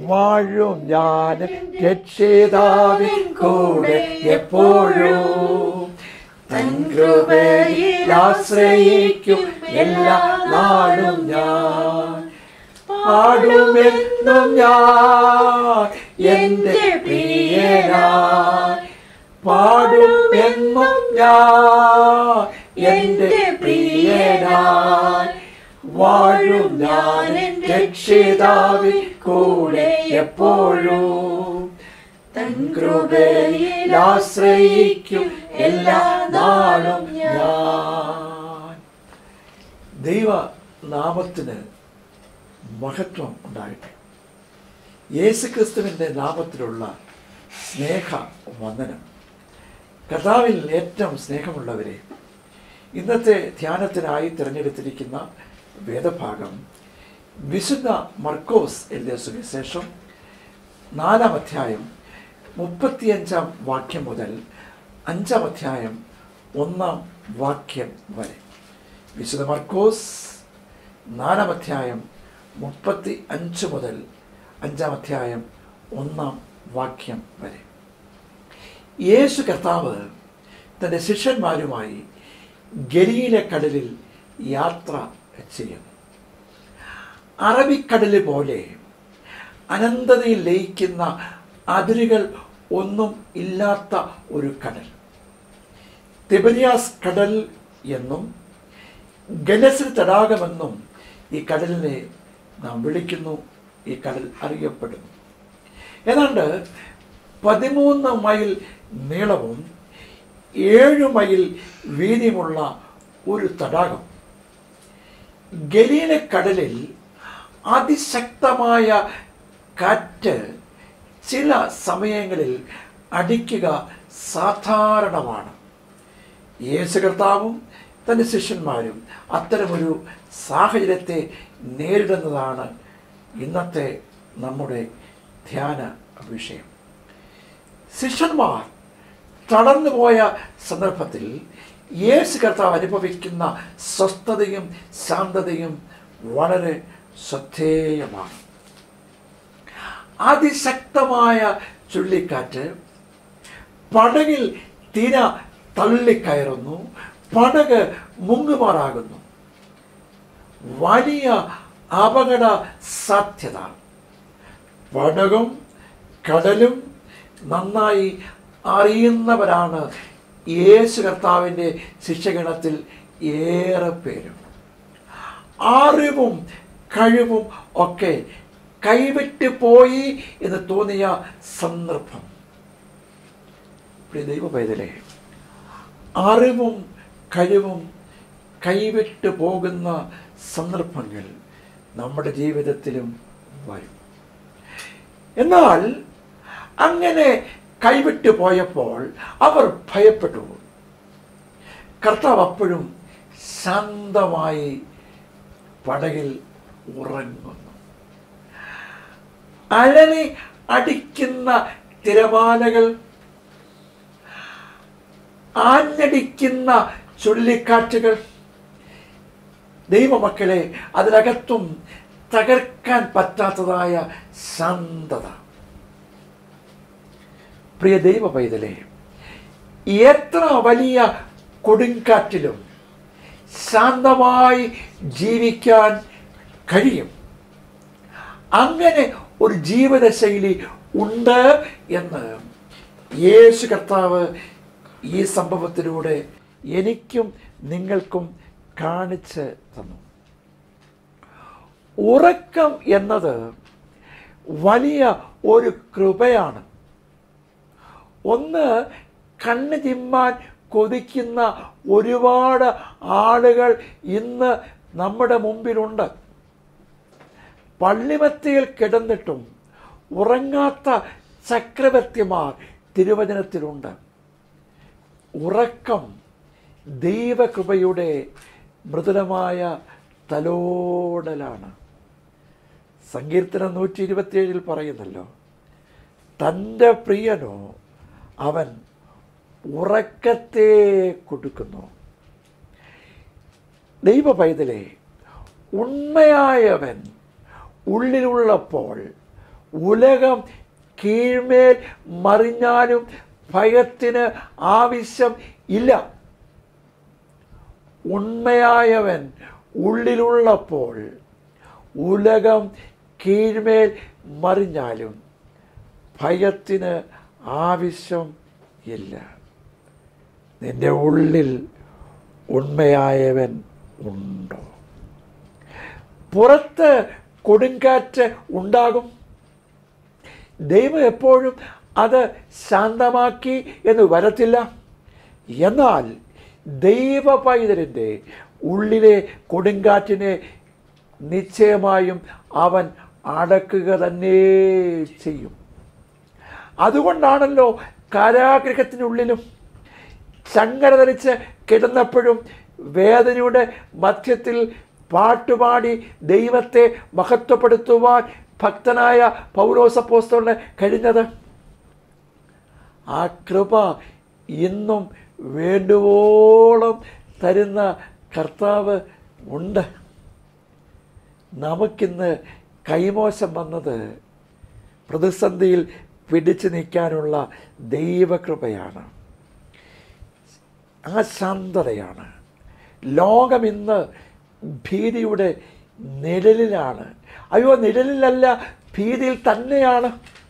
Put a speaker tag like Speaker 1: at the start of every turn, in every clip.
Speaker 1: വാഴും ഞാൻ രക്ഷിതാവിൻ കൂടെ എപ്പോഴും തൻ കൃപയിൽ ആശ്രയിക്കും എല്ലാ നാളും ഞാൻ പാടുമെന്നും ഞാൻ എന്റെ പ്രിയനായി പാടുമെന്നും ഞാൻ എന്റെ പ്രിയനായി വാഴും ഞാൻ രക്ഷിതാവിൻ കൂടെ എപ്പോഴും തൻ കൃപയിൽ ആശ്രയിക്കും എല്ലാ നാളും ഞാൻ ദൈവ നാമത്തിന് മഹത്വം ഉണ്ടാകട്ടെ യേശുക്രിസ്തുവിൻ്റെ നാമത്തിലുള്ള സ്നേഹ വന്ദനം കർത്താവിൽ ഏറ്റവും സ്നേഹമുള്ളവരെ ഇന്നത്തെ ധ്യാനത്തിനായി തിരഞ്ഞെടുത്തിരിക്കുന്ന വേദഭാഗം വിശുദ്ധ മർക്കോസ് എഴുതിയ സുവിശേഷം നാലാം അധ്യായം മുപ്പത്തിയഞ്ചാം വാക്യം മുതൽ അഞ്ചാം അധ്യായം ഒന്നാം വാക്യം വരെ വിശുദ്ധ മർക്കോസ് നാലാം അധ്യായം മുപ്പത്തി അഞ്ച് മുതൽ അഞ്ചാം അധ്യായം ഒന്നാം വാക്യം വരെ യേശു കർത്താവ് തൻ്റെ ശിഷ്യന്മാരുമായി ഗലീല കടലിൽ യാത്ര ചെയ്യുന്നു അറബിക്കടല് പോലെ അനന്തതയിൽ ലയിക്കുന്ന അതിരുകൾ ഒന്നും ഇല്ലാത്ത ഒരു കടൽ തിബരിയാസ് കടൽ എന്നും ഗലസിൽ തടാകമെന്നും ഈ കടലിനെ നാം വിളിക്കുന്നു ഈ കടൽ അറിയപ്പെടുന്നു ഏതാണ്ട് പതിമൂന്ന് മൈൽ നീളവും ഏഴ് മൈൽ വീതിയുമുള്ള ഒരു തടാകം ഗലീല കടലിൽ അതിശക്തമായ കാറ്റ് ചില സമയങ്ങളിൽ അടിക്കുക സാധാരണമാണ് യേശു കർത്താവും തൻ്റെ ശിഷ്യന്മാരും അത്തരമൊരു സാഹചര്യത്തെ നേരിടുന്നതാണ് ഇന്നത്തെ നമ്മുടെ ധ്യാന വിഷയം ശിഷ്യന്മാർ തളർന്നുപോയ സന്ദർഭത്തിൽ യേശു കർത്താവ് അനുഭവിക്കുന്ന സ്വസ്ഥതയും ശാന്തതയും വളരെ ശ്രദ്ധേയമാണ് അതിശക്തമായ ചുഴലിക്കാറ്റ് പടകിൽ തിര തള്ളിക്കയറുന്നു പടക് മുങ്ങുമാറാകുന്നു വലിയ അപകട സാധ്യത പടകും കടലും നന്നായി അറിയുന്നവരാണ് യേശു കർത്താവിൻ്റെ ശിക്ഷഗണത്തിൽ ഏറെ പേരും അറിവും കഴിവും ഒക്കെ കൈവിട്ട് പോയി എന്ന് തോന്നിയ സന്ദർഭം പ്രിയ ദൈവ പൈതലേ അറിവും കഴിവും കൈവിട്ട് പോകുന്ന സന്ദർഭങ്ങൾ നമ്മുടെ ജീവിതത്തിലും വരും എന്നാൽ അങ്ങനെ കൈവിട്ടു പോയപ്പോൾ അവർ ഭയപ്പെട്ടു കർത്താവ് അപ്പോഴും ശാന്തമായി പടകിൽ ഉറങ്ങുന്നു അലറി അടിക്കുന്ന തിരമാലകൾ ആഞ്ഞടിക്കുന്ന ചുഴലിക്കാറ്റുകൾ ദൈവമക്കളെ അതിനകത്തും തകർക്കാൻ പറ്റാത്തതായ ശാന്തത പ്രിയ ദൈവ പൈതലേ എത്ര വലിയ കൊടുങ്കാറ്റിലും ശാന്തമായി ജീവിക്കാൻ കഴിയും അങ്ങനെ ഒരു ജീവിതശൈലി ഉണ്ട് എന്ന് യേശു കർത്താവ് ഈ സംഭവത്തിലൂടെ എനിക്കും നിങ്ങൾക്കും കാണിച്ച് തന്നു ഉറക്കം എന്നത് വലിയ ഒരു കൃപയാണ് ഒന്ന് കണ്ണ് ചിമ്മാൻ കൊതിക്കുന്ന ഒരുപാട് ആളുകൾ ഇന്ന് നമ്മുടെ മുമ്പിലുണ്ട് പള്ളിമത്തിയിൽ കിടന്നിട്ടും ഉറങ്ങാത്ത ചക്രവർത്തിമാർ തിരുവചനത്തിലുണ്ട് ഉറക്കം ദൈവകൃപയുടെ മൃദുലമായ തലോടലാണ് സങ്കീർത്തനം നൂറ്റി ഇരുപത്തിയേഴിൽ പറയുന്നല്ലോ തൻ്റെ പ്രിയനോ അവൻ ഉറക്കത്തെ കൊടുക്കുന്നു ദൈവ പൈതലെ ഉണ്മയായവൻ ഉള്ളിലുള്ളപ്പോൾ ഉലകം കീഴ്മേൽ മറിഞ്ഞാലും ഭയത്തിന് ആവശ്യം ഇല്ല ഉണ്മയായവൻ ഉള്ളിലുള്ളപ്പോൾ ഉലകം കീഴ്മേൽ മറിഞ്ഞാലും ഭയത്തിന് ആവശ്യം ഇല്ല നിന്റെ ഉള്ളിൽ ഉണ്മയായവൻ ഉണ്ടോ പുറത്ത് കൊടുങ്കാറ്റ് ഉണ്ടാകും ദൈവം എപ്പോഴും അത് ശാന്തമാക്കി എന്ന് വരത്തില്ല എന്നാൽ ദൈവ പൈതലിൻ്റെ ഉള്ളിലെ കൊടുങ്കാറ്റിനെ നിശ്ചയമായും അവൻ അടക്കുക തന്നെ ചെയ്യും അതുകൊണ്ടാണല്ലോ കാരാഗ്രഹത്തിനുള്ളിലും ചങ്ങല ധരിച്ച് കിടന്നപ്പോഴും വേദനയുടെ മധ്യത്തിൽ പാട്ടുപാടി ദൈവത്തെ മഹത്വപ്പെടുത്തുവാൻ ഭക്തനായ പൗലോസപ്പോസ്തോളിന് കഴിഞ്ഞത് ആ കൃപ ഇന്നും വേണ്ടുവോളം തരുന്ന കർത്താവ് ഉണ്ട് നമുക്കിന്ന് കൈമോശം വന്നത് പ്രതിസന്ധിയിൽ പിടിച്ചു നിൽക്കാനുള്ള ദൈവകൃപയാണ് ആ ശാന്തതയാണ് ലോകം ഇന്ന് ഭീതിയുടെ നിഴലിലാണ് അയ്യോ നിഴലിലല്ല ഭീതിയിൽ തന്നെയാണ്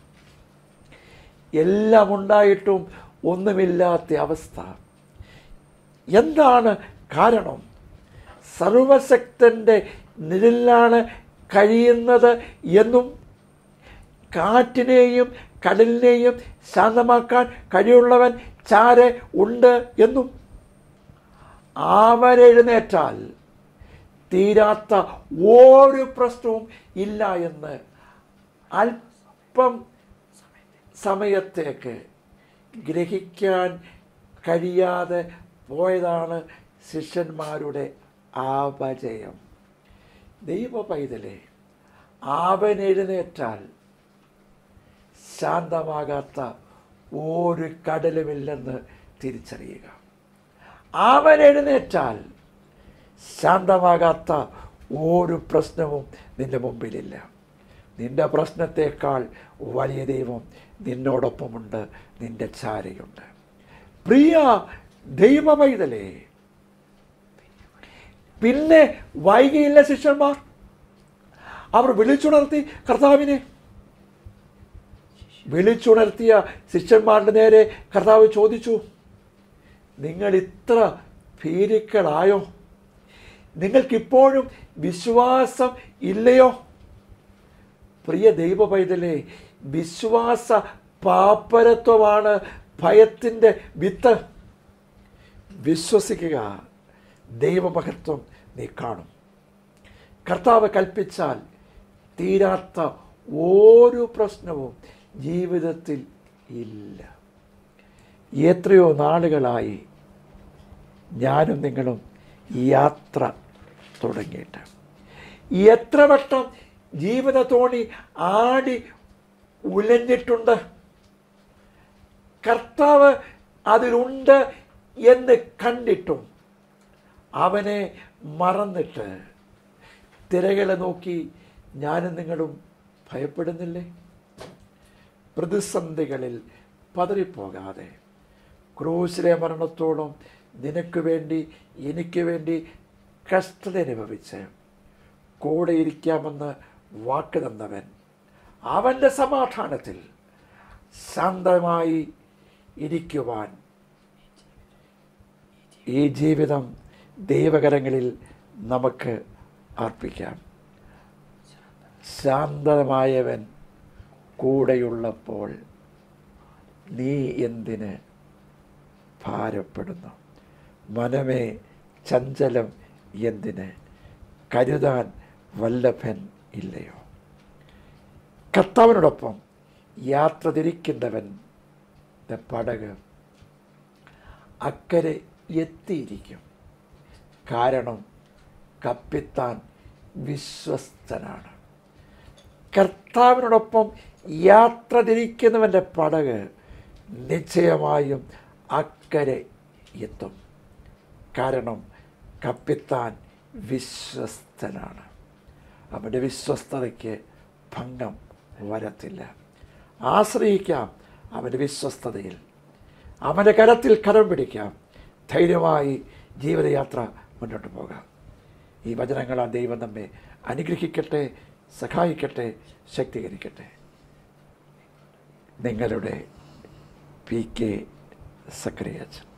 Speaker 1: എല്ലാം ഉണ്ടായിട്ടും ഒന്നുമില്ലാത്ത അവസ്ഥ എന്താണ് കാരണം സർവശക്തൻ്റെ നിഴലിലാണ് കഴിയുന്നത് എന്നും കാറ്റിനെയും കടലിനെയും ശാന്തമാക്കാൻ കഴിയുള്ളവൻ ചാരെ ഉണ്ട് എന്നും അവരെഴുന്നേറ്റാൽ തീരാത്ത ഒരു പ്രശ്നവും ഇല്ല എന്ന് അല്പം സമയത്തേക്ക് ഗ്രഹിക്കാൻ കഴിയാതെ പോയതാണ് ശിഷ്യന്മാരുടെ അപജയം ദൈവ പൈതലെ അവൻ എഴുന്നേറ്റാൽ ശാന്തമാകാത്ത ഒരു കടലുമില്ലെന്ന് തിരിച്ചറിയുക അവൻ എഴുന്നേറ്റാൽ ശാന്തമാകാത്ത ഒരു പ്രശ്നവും നിന്റെ മുമ്പിലില്ല നിന്റെ പ്രശ്നത്തേക്കാൾ വലിയ ദൈവം നിന്നോടൊപ്പമുണ്ട് നിന്റെ ചാരയുണ്ട് പ്രിയ ദൈവമൈതലേ പിന്നെ വൈകിയില്ല ശിഷ്യന്മാർ അവർ വിളിച്ചുണർത്തി കർത്താവിനെ വിളിച്ചുണർത്തിയ ശിഷ്യന്മാരുടെ നേരെ കർത്താവ് ചോദിച്ചു നിങ്ങൾ ഇത്ര ഭീരുക്കളായോ നിങ്ങൾക്കിപ്പോഴും വിശ്വാസം ഇല്ലയോ പ്രിയ ദൈവ പൈതലേ വിശ്വാസ പാപ്പരത്വമാണ് ഭയത്തിൻ്റെ വിത്ത് വിശ്വസിക്കുക ദൈവമഹത്വം നീ കാണും കർത്താവ് കൽപ്പിച്ചാൽ തീരാത്ത ഒരു പ്രശ്നവും ജീവിതത്തിൽ ഇല്ല എത്രയോ നാളുകളായി ഞാനും നിങ്ങളും യാത്ര തുടങ്ങിയിട്ട് എത്ര വട്ടം ജീവിത തോണി ആടി ഉലഞ്ഞിട്ടുണ്ട് കർത്താവ് അതിലുണ്ട് എന്ന് കണ്ടിട്ടും അവനെ മറന്നിട്ട് തിരകളെ നോക്കി ഞാനും നിങ്ങളും ഭയപ്പെടുന്നില്ലേ പ്രതിസന്ധികളിൽ പതറിപ്പോകാതെ ക്രൂശിലെ മരണത്തോളം നിനക്ക് വേണ്ടി എനിക്ക് വേണ്ടി കഷ്ടത അനുഭവിച്ച് കൂടെ ഇരിക്കാമെന്ന് വാക്ക് തന്നവൻ അവൻ്റെ സമാധാനത്തിൽ ശാന്തമായി ഇരിക്കുവാൻ ഈ ജീവിതം ദൈവകരങ്ങളിൽ നമുക്ക് അർപ്പിക്കാം ശാന്തമായവൻ കൂടെയുള്ളപ്പോൾ നീ എന്തിന് ഭാരപ്പെടുന്നു മനമേ ചഞ്ചലം എന്തിന് കരുതാൻ വല്ലഭൻ ഇല്ലയോ കർത്താവിനോടൊപ്പം യാത്ര തിരിക്കുന്നവൻ പടക് അക്കരെ എത്തിയിരിക്കും കാരണം കപ്പിത്താൻ വിശ്വസ്തനാണ് കർത്താവിനോടൊപ്പം യാത്ര തിരിക്കുന്നവൻ്റെ പടക് നിശ്ചയമായും അക്കരെ എത്തും കാരണം കപ്പിത്താൻ വിശ്വസ്തനാണ് അവൻ്റെ വിശ്വസ്തതയ്ക്ക് ഭംഗം വരത്തില്ല ആശ്രയിക്കാം അവൻ്റെ വിശ്വസ്തതയിൽ അവൻ്റെ കരത്തിൽ കരം പിടിക്കാം ധൈര്യമായി ജീവിതയാത്ര മുന്നോട്ട് പോകാം ഈ വചനങ്ങളാൽ ദൈവം നമ്മെ അനുഗ്രഹിക്കട്ടെ സഹായിക്കട്ടെ ശക്തീകരിക്കട്ടെ നിങ്ങളുടെ പി കെ സക്രിയച്ചൻ